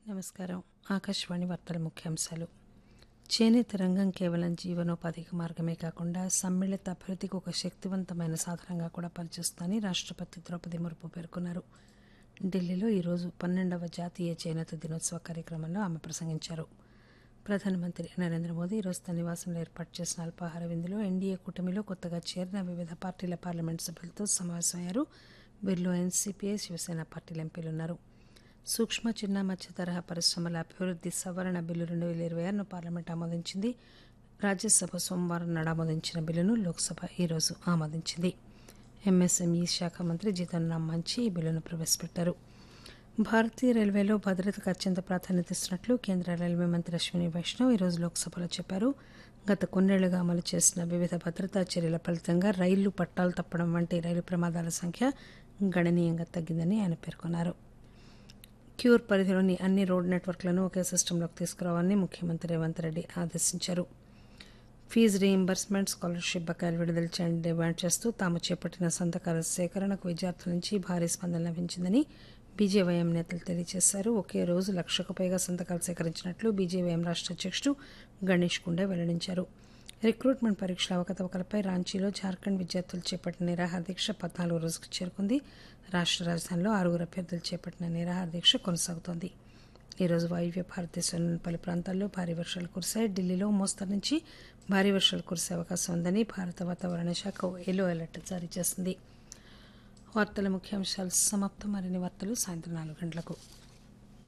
నమస్కారం ఆకాశవాణి వార్తల ముఖ్యాంశాలు చేనేత రంగం కేవలం జీవనోపాధికి మార్గమే కాకుండా సమ్మిళిత అభివృద్ధికి ఒక శక్తివంతమైన సాధనంగా కూడా పనిచేస్తుందని రాష్ట్రపతి ద్రౌపది ముర్ము పేర్కొన్నారు ఢిల్లీలో ఈరోజు పన్నెండవ జాతీయ చేనేత దినోత్సవ కార్యక్రమంలో ఆమె ప్రసంగించారు ప్రధానమంత్రి నరేంద్ర మోదీ ఈరోజు తన నివాసంలో ఏర్పాటు చేసిన అల్పాహార విందులో ఎన్డీఏ కూటమిలో కొత్తగా చేరిన వివిధ పార్టీల పార్లమెంట్ సభ్యులతో సమావేశమయ్యారు వీరిలో ఎన్సీపీఐ శివసేన పార్టీల ఎంపీలున్నారు సూక్ష్మ చిన్న మధ్య తరహా పరిశ్రమల అభివృద్ధి సవరణ బిల్లు రెండు వేల ఇరవై ఆరును పార్లమెంట్ ఆమోదించింది రాజ్యసభ సోమవారం నాడు ఆమోదించిన బిల్లును లోక్సభ ఈరోజు ఆమోదించింది ఎంఎస్ఎంఈ శాఖ మంత్రి జితన్ రామ్ మంచి ఈ బిల్లును ప్రవేశపెట్టారు భారతీయ రైల్వేలో భద్రతకు అత్యంత ప్రాధాన్యత ఇస్తున్నట్లు కేంద్ర రైల్వే మంత్రి అశ్విని వైష్ణవ్ ఈరోజు లోక్సభలో చెప్పారు గత కొన్నేళ్లుగా అమలు చేసిన వివిధ భద్రతా చర్యల ఫలితంగా రైళ్లు పట్టాలు తప్పడం వంటి రైలు ప్రమాదాల సంఖ్య గణనీయంగా తగ్గిందని ఆయన పేర్కొన్నారు క్యూర్ పరిధిలోని అన్ని రోడ్ నెట్వర్క్లను ఒకే సిస్టంలోకి తీసుకురావాలని ముఖ్యమంత్రి రేవంత్ రెడ్డి ఆదేశించారు ఫీజు రీయింబర్స్మెంట్ స్కాలర్షిప్ బకాయిలు విడుదల చేయాలని డిమాండ్ చేస్తూ తాము చేపట్టిన సంతకాల సేకరణకు విద్యార్థుల నుంచి భారీ స్పందన లభించిందని బీజేవైఎం నేతలు తెలియజేశారు ఒకే రోజు లక్షకు పైగా సంతకాలు సేకరించినట్లు బీజేవైఎం రాష్ట్ర అధ్యక్షుడు గణేష్ కుండే వెల్లడించారు రిక్రూట్మెంట్ పరీక్షల అవకతవకలపై రాంచీలో జార్ఖండ్ విద్యార్థులు చేపట్టిన నిరాహార దీక్ష పద్నాలుగు రోజుకు చేరుకుంది రాష్ట్ర రాజధానిలో ఆరుగురు అభ్యర్థులు చేపట్టిన నిరాహార దీక్ష కొనసాగుతోంది ఈరోజు వాయువ్య భారతదేశంలోని పలు ప్రాంతాల్లో భారీ వర్షాలు కురిశాయి ఢిల్లీలో మోస్తరు నుంచి భారీ వర్షాలు కురిసే అవకాశం ఉందని భారత వాతావరణ శాఖ ఎల్లో అలర్ట్ జారీ చేసింది వార్తల ముఖ్యాంశాలు సమాప్తం మరిన్ని వార్తలు సాయంత్రం నాలుగు గంటలకు